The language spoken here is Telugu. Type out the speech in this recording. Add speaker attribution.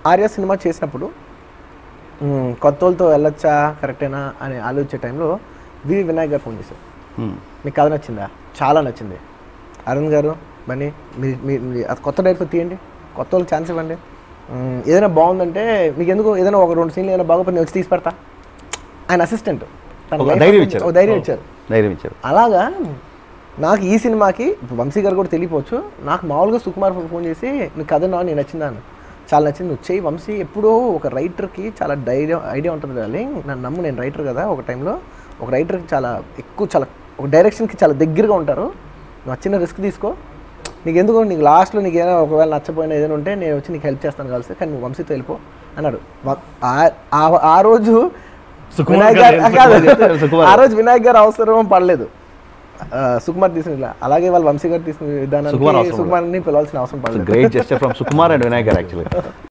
Speaker 1: ఆర్య సినిమా చేసినప్పుడు మ్, కొత్త వాళ్ళతో వెళ్ళొచ్చా కరెక్టేనా అని ఆలోచించే టైంలో వి వినాయక్ గారు ఫోన్ చేశారు
Speaker 2: Hmm.
Speaker 1: మీకు కథ నచ్చిందా చాలా నచ్చింది అరుణ్ గారు బన్నీ మీరు మీ మీ- అది కొత్త డైరెక్టర్ తీయండి కొత్త వాళ్ళకి ఛాన్స్ ఇవ్వండి మ్, ఏదైనా బాగుందంటే మీకు ఎందుకు ఏదైనా ఒక రెండు సీన్లు ఏదైనా బాగోపోతే నేను వచ్చి తీసి పెడతా ఆయన అసిస్టెంట్
Speaker 2: ఒక ధైర్యం ఇచ్చారు.
Speaker 1: ఒక ధైర్యం ఇచ్చారు
Speaker 2: ధైర్యం ఇచ్చారు
Speaker 1: అలాగా నాకు ఈ సినిమాకి ఇప్పుడు వంశీ గారు కూడా తెలియపోవచ్చు నాకు మామూలుగా సుకుమార్ ఫోన్ చేసి నీకు కథ నా నేను నచ్చిందా అని చాలా నచ్చింది నువ్వు చేయి వంశీ ఎప్పుడూ ఒక రైటర్కి చాలా డైరియా ఐడియా ఉంటుంది డార్లింగ్ నన్ను నమ్ము నేను రైటర్ కదా ఒక టైంలో ఒక రైటర్కి చాలా ఎక్కువ చాలా ఒక డైరెక్షన్కి చాలా దగ్గరగా ఉంటారు నువ్వు చిన్న రిస్క్ తీసుకో నీకు ఎందుకు నీకు లాస్ట్లో నీకు ఏదైనా ఒకవేళ నచ్చపోయినా ఏదైనా ఉంటే నేను వచ్చి నీకు హెల్ప్ చేస్తాను కలిసి కానీ నువ్వు వంశీతో వెళ్ళిపో అన్నాడు వ- ఆ- ఆ- ఆ రోజు
Speaker 3: సుకుమార్
Speaker 1: వినాయక్
Speaker 3: గారు
Speaker 1: గారు కాదు.
Speaker 2: సుకుమార్.
Speaker 1: ఆ రోజు వినాయక్ గారు అవసరం పడలేదు ఆ, సుకుమార్ తీసుకుని ఇలా. అలాగే వాళ్ళు వంశీ గారు తీసుకున్న
Speaker 2: సుకుమార్
Speaker 1: విధానానికి
Speaker 2: అవసరం
Speaker 1: సుకుమార్ని పిలవాల్సిన అవసరం పడలేదు
Speaker 2: great gesture from Sukumar and Vinayak garu actually